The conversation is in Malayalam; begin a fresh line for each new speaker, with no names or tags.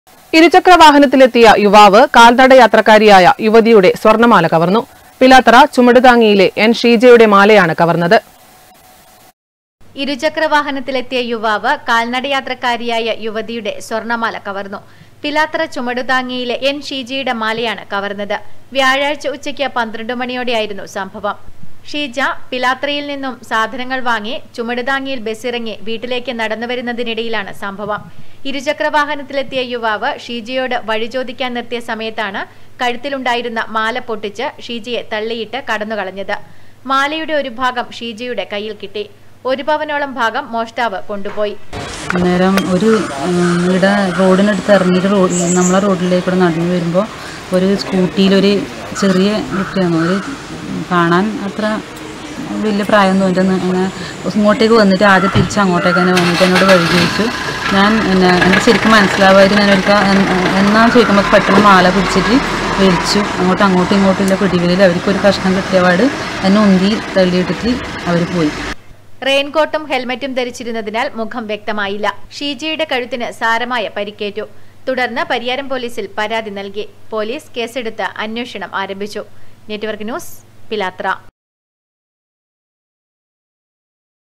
ഇരുചക്ര വാഹനത്തിലെത്തിയ യുവാവ് കാൽനട യാത്രക്കാരിയായ യുവതിയുടെ സ്വർണമാല കവർന്നു പിലാത്തറ ചുമടുതാങ്ങിയിലെ എൻ ഷീജയുടെ മാലയാണ് കവർന്നത്
ഇരുചക്ര വാഹനത്തിലെത്തിയ യുവാവ് കാൽനടയാത്രക്കാരിയായ യുവതിയുടെ സ്വർണമാല കവർന്നു പിലാത്തറ ചുമടുതാങ്ങിയിലെ എൻ ഷീജയുടെ മാലയാണ് കവർന്നത് വ്യാഴാഴ്ച ഉച്ചയ്ക്ക് പന്ത്രണ്ട് മണിയോടെയായിരുന്നു സംഭവം ഷീജ പിലാത്രയിൽ നിന്നും സാധനങ്ങൾ വാങ്ങി ചുമടുതാങ്ങിയിൽ ബസ്സിറങ്ങി വീട്ടിലേക്ക് നടന്നു വരുന്നതിനിടയിലാണ് സംഭവം ഇരുചക്ര വാഹനത്തിലെത്തിയ യുവാവ് ഷീജയോട് വഴി ചോദിക്കാൻ നിർത്തിയ സമയത്താണ് കഴുത്തിലുണ്ടായിരുന്ന മാല പൊട്ടിച്ച് ഷീജയെ തള്ളിയിട്ട് കടന്നുകളഞ്ഞത് മാലയുടെ ഒരു ഭാഗം ഷീജയുടെ കയ്യിൽ കിട്ടി ഒരു പവനോളം ഭാഗം മോഷ്ടാവ് കൊണ്ടുപോയി
അന്നേരം ഒരു ഉം, ഇവിടെ റോഡിനടുത്ത് ഇറങ്ങിയിട്ട് റോഡ് നമ്മളെ റോഡിലേക്കൂടെ നടന്നു വരുമ്പോൾ ഒരു സ്കൂട്ടിയിലൊരു ചെറിയ കുട്ടിയാണ് ഒരു കാണാൻ അത്ര വലിയ പ്രായമൊന്നും എൻ്റെ അങ്ങനെ ഇങ്ങോട്ടേക്ക് വന്നിട്ട് ആദ്യം തിരിച്ച് അങ്ങോട്ടേക്ക് തന്നെ വന്നിട്ട് എന്നോട് വഴി ചോദിച്ചു ഞാൻ എന്നെ എനിക്ക് ശരിക്കും മനസ്സിലാവാതെ ഞാൻ ഒരിക്കൽ എന്നാന്ന് ചോദിക്കുമ്പോൾ പെട്ടെന്ന് മാല പിടിച്ചിട്ട് വലിച്ചു അങ്ങോട്ടും അങ്ങോട്ടും ഇങ്ങോട്ടും ഇല്ല പിടികളിൽ അവർക്ക് ഒരു കഷ്ണം കിട്ടിയപാട് എന്നെ ഉന്തി തള്ളിയിട്ടിട്ട് അവർ പോയി
റെയിൻകോട്ടും ഹെൽമറ്റും ധരിച്ചിരുന്നതിനാൽ മുഖം വ്യക്തമായില്ല ഷീജയുടെ കഴുത്തിന് സാരമായ പരിക്കേറ്റു തുടർന്ന് പരിയാരം പോലീസിൽ പരാതി നൽകി പോലീസ് കേസെടുത്ത് അന്വേഷണം ആരംഭിച്ചു നെറ്റ്വർക്ക് ന്യൂസ് പിലാത്ര